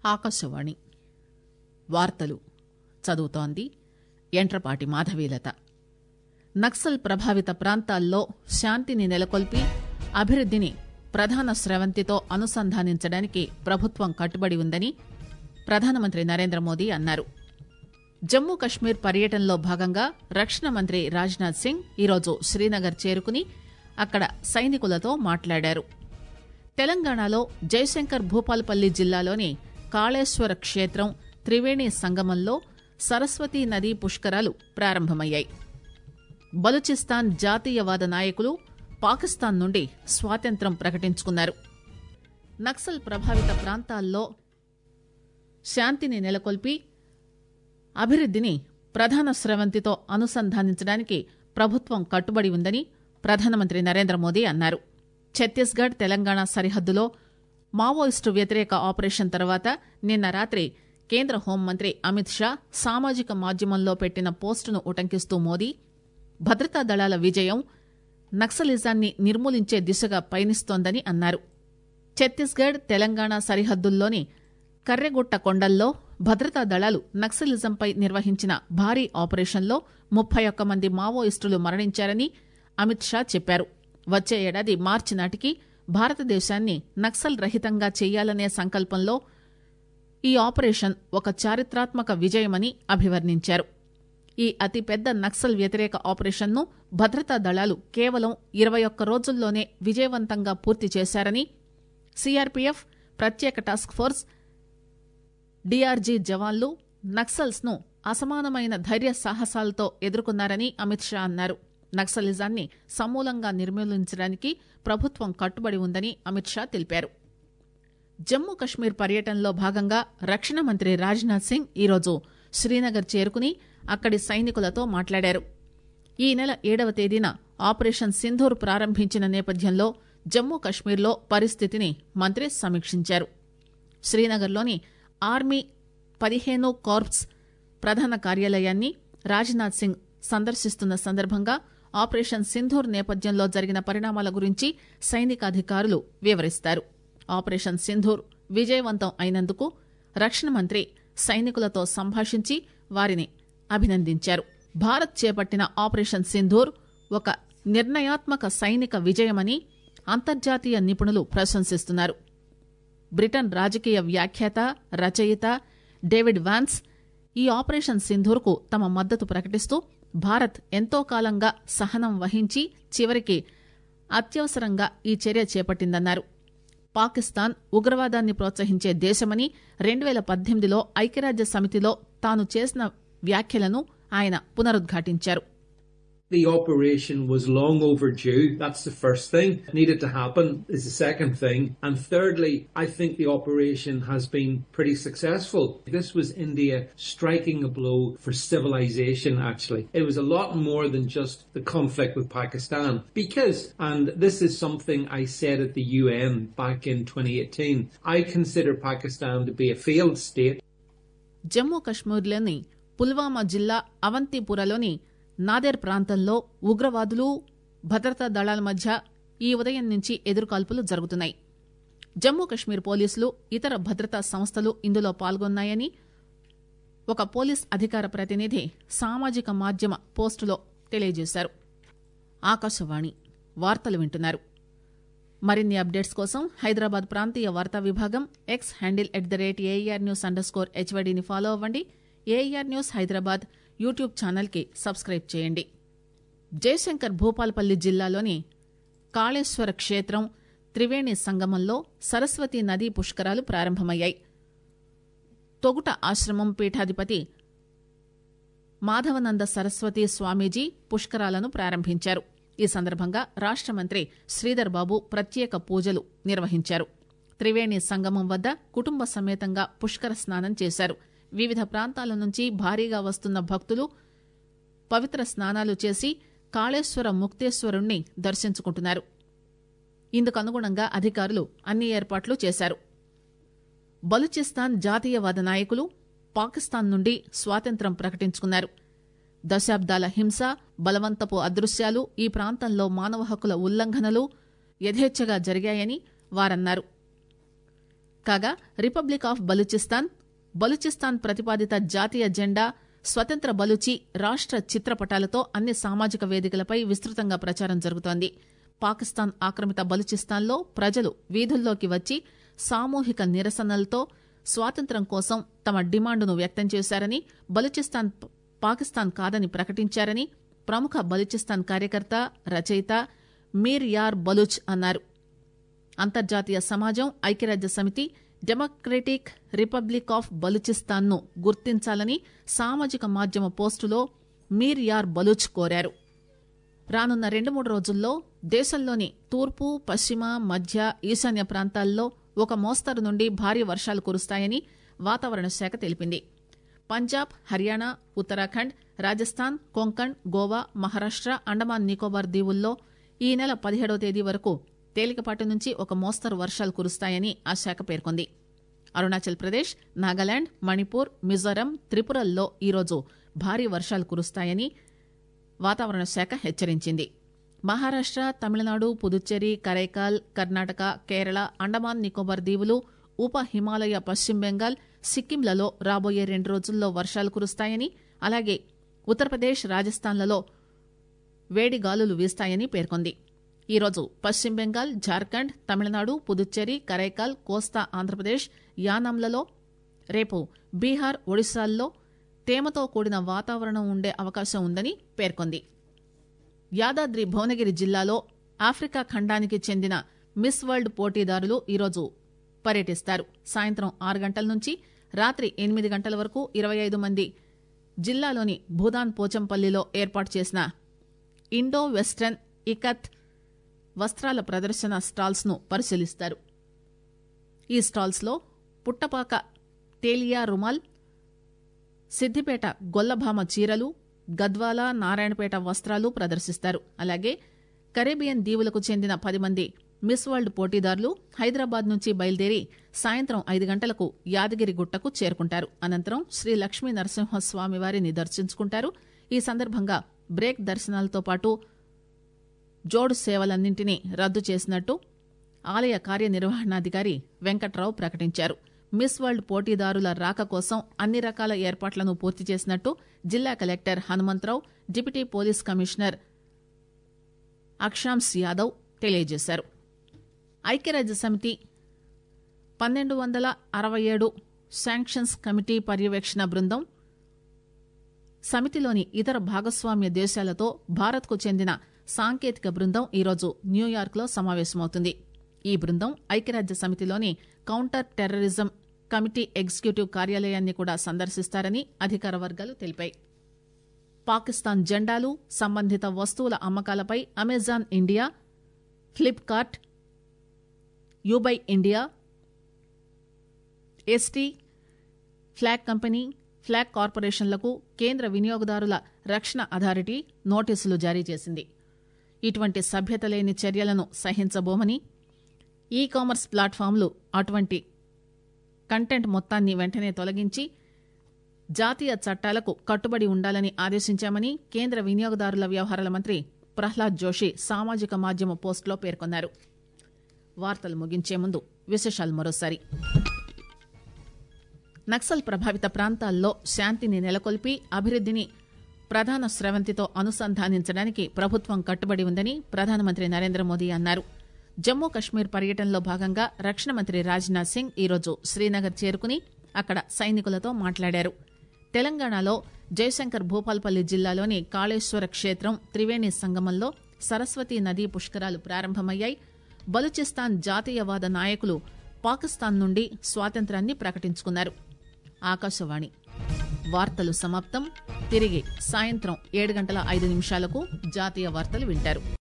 ఆకాశవాణి వార్తలు చదువుతోంది ఎంట్రపాటి మాధవీలత నక్సల్ ప్రభావిత ప్రాంతాల్లో శాంతిని నెలకొల్పి అభివృద్దిని ప్రధాన స్రవంతితో అనుసంధానించడానికి ప్రభుత్వం కట్టుబడి ఉందని ప్రధానమంత్రి నరేంద్ర మోదీ అన్నారు జమ్మూ కశ్మీర్ పర్యటనలో భాగంగా రక్షణ మంత్రి రాజ్నాథ్ సింగ్ ఈరోజు శ్రీనగర్ చేరుకుని అక్కడ సైనికులతో మాట్లాడారు తెలంగాణలో జయశంకర్ భూపాలపల్లి జిల్లాలోని కాళేశ్వర క్షేత్రం త్రివేణి సంగమంలో సరస్వతీ నదీ పుష్కరాలు ప్రారంభమయ్యాయి బలూచిస్తాన్ జాతీయవాద నాయకులు పాకిస్తాన్ నుండి స్వాతంత్ర్యం ప్రకటించుకున్నారు నక్సల్ ప్రభావిత ప్రాంతాల్లో శాంతిని నెలకొల్పి అభివృద్దిని ప్రధాన స్రవంతితో అనుసంధానించడానికి ప్రభుత్వం కట్టుబడి ఉందని ప్రధానమంత్రి నరేంద్ర మోదీ అన్నారు ఛత్తీస్గఢ్ తెలంగాణ సరిహద్దులో మావోయిస్టు వ్యతిరేక ఆపరేషన్ తర్వాత నిన్న రాత్రి కేంద్ర హోంమంత్రి అమిత్ షా సామాజిక మాధ్యమంలో పెట్టిన పోస్టును ఉటంకిస్తూ మోదీ భద్రతా దళాల విజయం నక్సలిజాన్ని నిర్మూలించే దిశగా పయనిస్తోందని అన్నారు ఛత్తీస్గఢ్ తెలంగాణ సరిహద్దుల్లోని కర్రెగుట్ట కొండల్లో భద్రతా దళాలు నక్సలిజంపై నిర్వహించిన భారీ ఆపరేషన్లో ముప్పై ఒక్క మంది మావోయిస్టులు మరణించారని అమిత్ షా చెప్పారు వచ్చే ఏడాది మార్చి నాటికి భారతదేశాన్ని నక్సల్ రహితంగా చేయాలనే సంకల్పంలో ఈ ఆపరేషన్ ఒక చారిత్రాత్మక విజయమని అభివర్ణించారు ఈ అతిపెద్ద నక్సల్ వ్యతిరేక ఆపరేషన్ను భద్రతా దళాలు కేవలం ఇరవై ఒక్క రోజుల్లోనే విజయవంతంగా పూర్తి చేశారని సీఆర్పీఎఫ్ ప్రత్యేక టాస్క్ ఫోర్స్ డీఆర్జీ జవాన్లు నక్సల్స్ ను అసమానమైన ధైర్య సాహసాలతో ఎదుర్కొన్నారని అమిత్ షా అన్నారు నక్సలిజాన్ని సమూలంగా నిర్మూలించడానికి ప్రభుత్వం కట్టుబడి ఉందని అమిత్ షా తెలిపారు జమ్మూ కశ్మీర్ పర్యటనలో భాగంగా రక్షణ మంత్రి రాజ్నాథ్ సింగ్ ఈరోజు శ్రీనగర్ చేరుకుని అక్కడి సైనికులతో మాట్లాడారు ఈ నెల ఏడవ తేదీన ఆపరేషన్ సింధూర్ ప్రారంభించిన నేపథ్యంలో జమ్మూ కశ్మీర్లో పరిస్థితిని మంత్రి సమీక్షించారు శ్రీనగర్లోని ఆర్మీ పదిహేను కార్ప్స్ ప్రధాన కార్యాలయాన్ని రాజ్నాథ్ సింగ్ సందర్శిస్తున్న సందర్భంగా ఆపరేషన్ సింధూర్ నేపథ్యంలో జరిగిన పరిణామాల గురించి సైనికాధికారులు వివరిస్తారు ఆపరేషన్ సింధూర్ విజయవంతం అయినందుకు రక్షణ మంత్రి సైనికులతో సంభాషించి వారిని అభినందించారు భారత్ చేపట్టిన ఆపరేషన్ సింధూర్ ఒక నిర్ణయాత్మక సైనిక విజయమని అంతర్జాతీయ నిపుణులు ప్రశంసిస్తున్నారు బ్రిటన్ రాజకీయ వ్యాఖ్యాత రచయిత డేవిడ్ వాన్స్ ఈ ఆపరేషన్ సింధూర్కు తమ మద్దతు ప్రకటిస్తూ భారత్ ఎంతో కాలంగా సహనం వహించి చివరికి అత్యవసరంగా ఈ చర్య చేపట్టిందన్నారు పాకిస్తాన్ ఉగ్రవాదాన్ని ప్రోత్సహించే దేశమని రెండు పేల పద్దెనిమిదిలో ఐక్యరాజ్య సమితిలో తాను చేసిన వ్యాఖ్యలను ఆయన పునరుద్ఘాటించారు The operation was long overdue. That's the first thing. It needed to happen is the second thing. And thirdly, I think the operation has been pretty successful. This was India striking a blow for civilization, actually. It was a lot more than just the conflict with Pakistan. Because, and this is something I said at the UN back in 2018, I consider Pakistan to be a failed state. Jammu కశ్మీర్లోని Pulwama జిల్లా అవంతిపురలోని నాదేర్ ప్రాంతంలో ఉగ్రవాదులు భద్రతా దళాల మధ్య ఈ ఉదయం నుంచి ఎదురుకాల్పులు జరుగుతున్నాయి జమ్మూ కశ్మీర్ పోలీసులు ఇతర భద్రతా సంస్థలు ఇందులో పాల్గొన్నాయని ఒక పోలీస్ అధికార ప్రతినిధి సామాజిక మాధ్యమ పోస్టులో తెలియజేశారు ఆకాశవాణి వార్తలు వింటున్నారు మరిన్ని అప్డేట్స్ కోసం హైదరాబాద్ ప్రాంతీయ వార్తా విభాగం X handle at the rate AR news underscore హెచ్వైడీని ఫాలో అవ్వండి ఏఆర్ న్యూస్ హైదరాబాద్ యూట్యూబ్ ఛానల్కి సబ్స్క్రైబ్ చేయండి జయశంకర్ భూపాలపల్లి జిల్లాలోని కాళేశ్వర క్షేత్రం త్రివేణి సంగమంలో సరస్వతీ నదీ పుష్కరాలు ప్రారంభమయ్యాయి తొగుట ఆశ్రమం పీఠాధిపతి మాధవనంద సరస్వతి స్వామీజీ పుష్కరాలను ప్రారంభించారు ఈ సందర్భంగా రాష్ట మంత్రి శ్రీధర్ బాబు ప్రత్యేక పూజలు నిర్వహించారు త్రివేణి సంగమం వద్ద కుటుంబ సమేతంగా పుష్కర స్నానం చేశారు వివిధ ప్రాంతాల నుంచి భారీగా వస్తున్న భక్తులు పవిత్ర స్నానాలు చేసి కాళేశ్వర ముక్తేశ్వరుణ్ణి దర్శించుకుంటున్నారు ఇందుకు అనుగుణంగా అధికారులు అన్ని ఏర్పాట్లు చేశారు బలూచిస్తాన్ జాతీయవాద నాయకులు పాకిస్తాన్ నుండి స్వాతంత్ర్యం ప్రకటించుకున్నారు దశాబ్దాల హింస బలవంతపు అదృశ్యాలు ఈ ప్రాంతంలో మానవ హక్కుల ఉల్లంఘనలు యథేచ్ఛగా జరిగాయని వారన్నారు కాగా రిపబ్లిక్ ఆఫ్ బలూచిస్తాన్ బలూచిస్తాన్ ప్రతిపాదిత జాతీయ జెండా స్వతంత్ర బలూచి రాష్ట చిత్రపటాలతో అన్ని సామాజిక వేదికలపై విస్తృతంగా ప్రచారం జరుగుతోంది పాకిస్తాన్ ఆక్రమిత బలూచిస్తాన్లో ప్రజలు వీధుల్లోకి వచ్చి సామూహిక నిరసనలతో స్వాతంత్ర్యం కోసం తమ డిమాండును వ్యక్తం చేశారని బలూచిస్తాన్ పాకిస్తాన్ కాదని ప్రకటించారని ప్రముఖ బలూచిస్తాన్ కార్యకర్త రచయిత మీర్ యార్ బలూచ్ అన్నారు అంతర్జాతీయ సమాజం ఐక్యరాజ్య సమితి డెమోక్రటిక్ రిపబ్లిక్ ఆఫ్ బలూచిస్తాన్ ను గుర్తించాలని సామాజిక మాధ్యమ పోస్టులో మీర్ యార్ బలూచ్ కోరారు రానున్న రెండు మూడు రోజుల్లో దేశంలోని తూర్పు పశ్చిమ మధ్య ఈశాన్య ప్రాంతాల్లో ఒక మోస్తరు నుండి భారీ వర్షాలు కురుస్తాయని వాతావరణ శాఖ తెలిపింది పంజాబ్ హర్యానా ఉత్తరాఖండ్ రాజస్థాన్ కొంకణ్ గోవా మహారాష్ట అండమాన్ నికోబార్ దీవుల్లో ఈ నెల పదిహేడవ తేదీ వరకు తేలికపాటి నుంచి ఒక మోస్తరు వర్షాలు కురుస్తాయని ఆ శాఖ పేర్కొంది అరుణాచల్ ప్రదేశ్ నాగాలాండ్ మణిపూర్ మిజోరం త్రిపురల్లో ఈరోజు భారీ వర్షాలు కురుస్తాయని వాతావరణ శాఖ హెచ్చరించింది మహారాష్ట తమిళనాడు పుదుచ్చేరి కరైకాల్ కర్ణాటక కేరళ అండమాన్ నికోబార్ దీవులు ఉప హిమాలయ పశ్చిమ బెంగాల్ సిక్కింలలో రాబోయే రెండు రోజుల్లో వర్షాలు కురుస్తాయని అలాగే ఉత్తరప్రదేశ్ రాజస్థాన్లలో వేడి గాలులు వీస్తాయని పేర్కొంది ఈరోజు పశ్చిమ బెంగాల్ జార్ఖండ్ తమిళనాడు పుదుచ్చేరి కరైకాల్ కోస్తా ఆంధ్రప్రదేశ్ యానాంలలో రేపు బీహార్ ఒడిశాల్లో తేమతో కూడిన వాతావరణం ఉండే అవకాశం ఉందని పేర్కొంది యాదాద్రి భువనగిరి జిల్లాలో ఆఫ్రికా ఖండానికి చెందిన మిస్ వరల్డ్ పోటీదారులు ఈరోజు పర్యటిస్తారు సాయంత్రం ఆరు గంటల నుంచి రాత్రి ఎనిమిది గంటల వరకు ఇరవై ఐదు మంది జిల్లాలోని భూదాన్ పోచంపల్లిలో ఏర్పాటు చేసిన ఇండో వెస్టర్న్ ఇకత్ వస్త్రాల ప్రదర్శన స్టాల్స్ ను పరిశీలిస్తారు ఈ స్టాల్స్ లో పుట్టపాక తేలియా రుమాల్ సిద్దిపేట గొల్లభామ చీరలు గద్వాల నారాయణపేట వస్త్రాలు ప్రదర్శిస్తారు అలాగే కరేబియన్ దీవులకు చెందిన పది మంది మిస్ వరల్డ్ పోటీదారులు హైదరాబాద్ నుంచి బయలుదేరి సాయంత్రం ఐదు గంటలకు యాదగిరి గుట్టకు చేరుకుంటారు అనంతరం శ్రీ లక్ష్మీ నరసింహస్వామి వారిని దర్శించుకుంటారు ఈ సందర్భంగా బ్రేక్ దర్శనాలతో పాటు జోడు సేవలన్నింటినీ రద్దు చేసినట్టు ఆలయ కార్యనిర్వహణాధికారి వెంకట్రావు ప్రకటించారు మిస్ వరల్డ్ పోటీదారుల రాక కోసం అన్ని రకాల ఏర్పాట్లను పూర్తి చేసినట్టు జిల్లా collector Hanumantha Rao deputy police commissioner Akshansh Yadav తెలియజేశారు ఐక్యరాజ్య సమితి పన్నెండు వందల అరవై ఏడు శాంక్షన్స్ కమిటీ పర్యవేక్షణ బృందం సమితిలోని ఇతర భాగస్వామ్య దేశాలతో భారత్కు చెందిన సాంకేతిక బృందం ఈరోజు న్యూయార్క్లో సమావేశమవుతుంది ఈ బృందం ఐక్యరాజ్య సమితిలోని కౌంటర్ టెర్రరిజం కమిటీ ఎగ్జిక్యూటివ్ కార్యాలయాన్ని కూడా సందర్శిస్తారని అధికార వర్గాలు తెలిపాయి పాకిస్తాన్ జెండాలు సంబంధిత వస్తువుల అమ్మకాలపై Amazon India Flipkart eBay India ఎస్టీ ఫ్లాగ్ కంపెనీ ఫ్లాగ్ కార్పొరేషన్లకు కేంద్ర వినియోగదారుల రక్షణ అథారిటీ నోటీసులు జారీ చేసింది ఇటువంటి సభ్యత లేని చర్యలను సహించబోమని ఈ కామర్స్ ప్లాట్ఫామ్లు అటువంటి కంటెంట్ మొత్తాన్ని వెంటనే తొలగించి జాతీయ చట్టాలకు కట్టుబడి ఉండాలని ఆదేశించామని కేంద్ర వినియోగదారుల వ్యవహారాల మంత్రి ప్రహ్లాద్ జోషి సామాజిక మాధ్యమ పోస్టులో పేర్కొన్నారు వార్తలు ముగించే ముందు విశేషాలు మరోసారి నక్సల్ ప్రభావిత ప్రాంతాల్లో శాంతిని నెలకొల్పి అభివృద్దిని ప్రధాన స్రవంతితో అనుసంధానించడానికి ప్రభుత్వం కట్టుబడి ఉందని ప్రధానమంత్రి నరేంద్ర మోదీ అన్నారు జమ్మూ కశ్మీర్ పర్యటనలో భాగంగా రక్షణ మంత్రి రాజ్నాథ్ సింగ్ ఈరోజు శ్రీనగర్ చేరుకుని అక్కడ సైనికులతో మాట్లాడారు తెలంగాణలో జయశంకర్ భూపాల్పల్లి జిల్లాలోని కాళేశ్వర క్షేత్రం త్రివేణి సంగమంలో సరస్వతీ నదీ పుష్కరాలు ప్రారంభమయ్యాయి బలూచిస్తాన్ జాతీయవాద నాయకులు పాకిస్తాన్ నుండి స్వాతంత్రాన్ని ప్రకటించుకున్నారు ఆకాశవాణి వార్తలు సమాప్తం తిరిగి సాయంత్రం ఏడు గంటల ఐదు నిమిషాలకు జాతీయ వార్తలు వింటారు